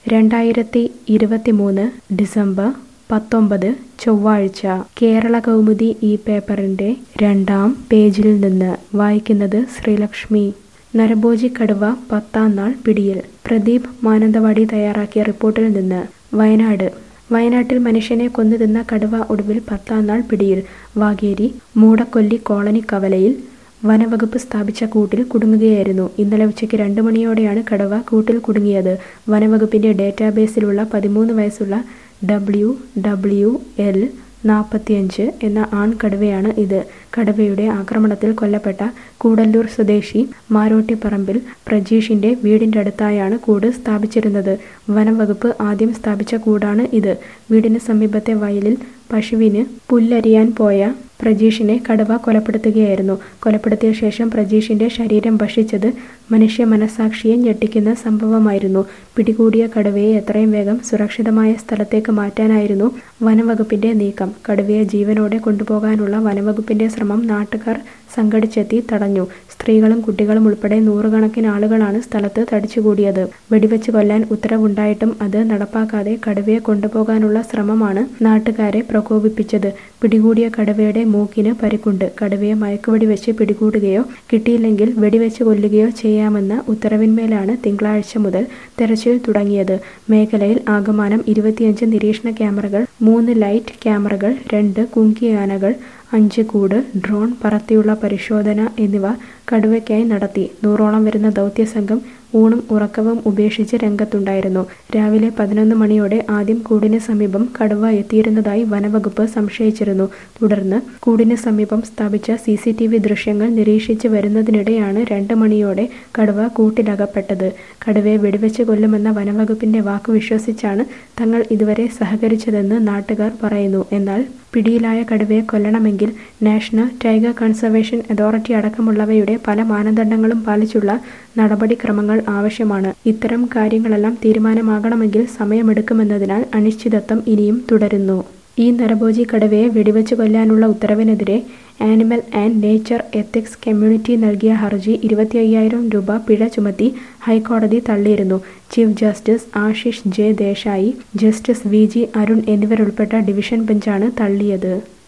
രണ്ടായിരത്തി ഇരുപത്തിമൂന്ന് ഡിസംബർ പത്തൊമ്പത് ചൊവ്വാഴ്ച കേരള കൗമുദി ഈ പേപ്പറിന്റെ രണ്ടാം പേജിൽ നിന്ന് വായിക്കുന്നത് ശ്രീലക്ഷ്മി നരഭോജി കടുവ പത്താം നാൾ പിടിയിൽ പ്രദീപ് മാനന്തവാടി തയ്യാറാക്കിയ റിപ്പോർട്ടിൽ നിന്ന് വയനാട് വയനാട്ടിൽ മനുഷ്യനെ കൊന്നു തിന്ന കടുവ ഒടുവിൽ പത്താം നാൾ പിടിയിൽ വാഗേരി മൂടക്കൊല്ലി കോളനി കവലയിൽ വനവകുപ്പ് സ്ഥാപിച്ച കൂട്ടിൽ കുടുങ്ങുകയായിരുന്നു ഇന്നലെ ഉച്ചയ്ക്ക് രണ്ട് മണിയോടെയാണ് കടുവ കൂട്ടിൽ കുടുങ്ങിയത് വനവകുപ്പിന്റെ ഡേറ്റാബേസിലുള്ള പതിമൂന്ന് വയസ്സുള്ള ഡബ്ല്യു ഡബ്ല്യു എൽ നാൽപ്പത്തിയഞ്ച് എന്ന ആൺകടുവയാണ് ഇത് കടുവയുടെ ആക്രമണത്തിൽ കൊല്ലപ്പെട്ട കൂടല്ലൂർ സ്വദേശി മാരോട്ടിപ്പറമ്പിൽ പ്രജീഷിന്റെ വീടിന്റെ അടുത്തായാണ് കൂട് സ്ഥാപിച്ചിരുന്നത് വനംവകുപ്പ് ആദ്യം സ്ഥാപിച്ച കൂടാണ് ഇത് വീടിന് സമീപത്തെ വയലിൽ പശുവിന് പുല്ലരിയാൻ പോയ പ്രജീഷിനെ കടുവ കൊലപ്പെടുത്തുകയായിരുന്നു കൊലപ്പെടുത്തിയ ശേഷം പ്രജീഷിന്റെ ശരീരം ഭക്ഷിച്ചത് മനുഷ്യ മനസാക്ഷിയെ ഞെട്ടിക്കുന്ന സംഭവമായിരുന്നു പിടികൂടിയ കടുവയെ എത്രയും വേഗം സുരക്ഷിതമായ സ്ഥലത്തേക്ക് മാറ്റാനായിരുന്നു വനംവകുപ്പിന്റെ നീക്കം കടുവയെ ജീവനോടെ കൊണ്ടുപോകാനുള്ള വനംവകുപ്പിന്റെ ശ്രമം നാട്ടുകാർ സംഘടിച്ചെത്തി തടഞ്ഞു സ്ത്രീകളും കുട്ടികളും ഉൾപ്പെടെ നൂറുകണക്കിന് ആളുകളാണ് സ്ഥലത്ത് തടിച്ചുകൂടിയത് വെടിവെച്ച് കൊല്ലാൻ ഉത്തരവുണ്ടായിട്ടും അത് നടപ്പാക്കാതെ കടുവയെ കൊണ്ടുപോകാനുള്ള ശ്രമമാണ് നാട്ടുകാരെ പ്രകോപിപ്പിച്ചത് പിടികൂടിയ കടുവയുടെ മൂക്കിന് പരിക്കുണ്ട് കടുവയെ മയക്കുവെടി വെച്ച് പിടികൂടുകയോ കിട്ടിയില്ലെങ്കിൽ വെടിവെച്ച് കൊല്ലുകയോ ചെയ്യാമെന്ന ഉത്തരവിന്മേലാണ് തിങ്കളാഴ്ച മുതൽ തെരച്ചിൽ തുടങ്ങിയത് മേഖലയിൽ ആകമാനം ഇരുപത്തിയഞ്ച് നിരീക്ഷണ ക്യാമറകൾ മൂന്ന് ലൈറ്റ് ക്യാമറകൾ രണ്ട് കുങ്കിയാനകൾ അഞ്ച് കൂട് ഡ്രോൺ പറത്തിയുള്ള പരിശോധന എന്നിവ കടുവയ്ക്കായി നടത്തി നൂറോളം വരുന്ന ദൗത്യസംഘം ഊണും ഉറക്കവും ഉപേക്ഷിച്ച് രംഗത്തുണ്ടായിരുന്നു രാവിലെ പതിനൊന്ന് മണിയോടെ ആദ്യം കൂടിന് സമീപം കടുവ എത്തിയിരുന്നതായി വനവകുപ്പ് സംശയിച്ചിരുന്നു തുടർന്ന് കൂടിന് സമീപം സ്ഥാപിച്ച സി സി ടി വി ദൃശ്യങ്ങൾ നിരീക്ഷിച്ച് വരുന്നതിനിടെയാണ് രണ്ട് മണിയോടെ കടുവ കൂട്ടിലകപ്പെട്ടത് കടുവയെ വെടിവെച്ച് കൊല്ലുമെന്ന വനവകുപ്പിന്റെ വാക്ക് വിശ്വസിച്ചാണ് തങ്ങൾ ഇതുവരെ സഹകരിച്ചതെന്ന് നാട്ടുകാർ പറയുന്നു എന്നാൽ പിടിയിലായ കടുവയെ കൊല്ലണമെങ്കിൽ നാഷണൽ ടൈഗർ കൺസർവേഷൻ അതോറിറ്റി അടക്കമുള്ളവയുടെ പല മാനദണ്ഡങ്ങളും പാലിച്ചുള്ള നടപടിക്രമങ്ങൾ ആവശ്യമാണ് ഇത്തരം കാര്യങ്ങളെല്ലാം തീരുമാനമാകണമെങ്കിൽ സമയമെടുക്കുമെന്നതിനാൽ അനിശ്ചിതത്വം ഇനിയും തുടരുന്നു ഈ നരഭോജി കടുവയെ വെടിവെച്ച് കൊല്ലാനുള്ള ഉത്തരവിനെതിരെ animal and nature ethics community നൽകിയ ഹർജി ഇരുപത്തി അയ്യായിരം രൂപ പിഴ ചുമത്തി ഹൈക്കോടതി തള്ളിയിരുന്നു chief justice Ashish J Desai justice V G Arun എന്നിവരുൾപ്പെട്ട ഡിവിഷൻ ബെഞ്ചാണ് തള്ളിയത്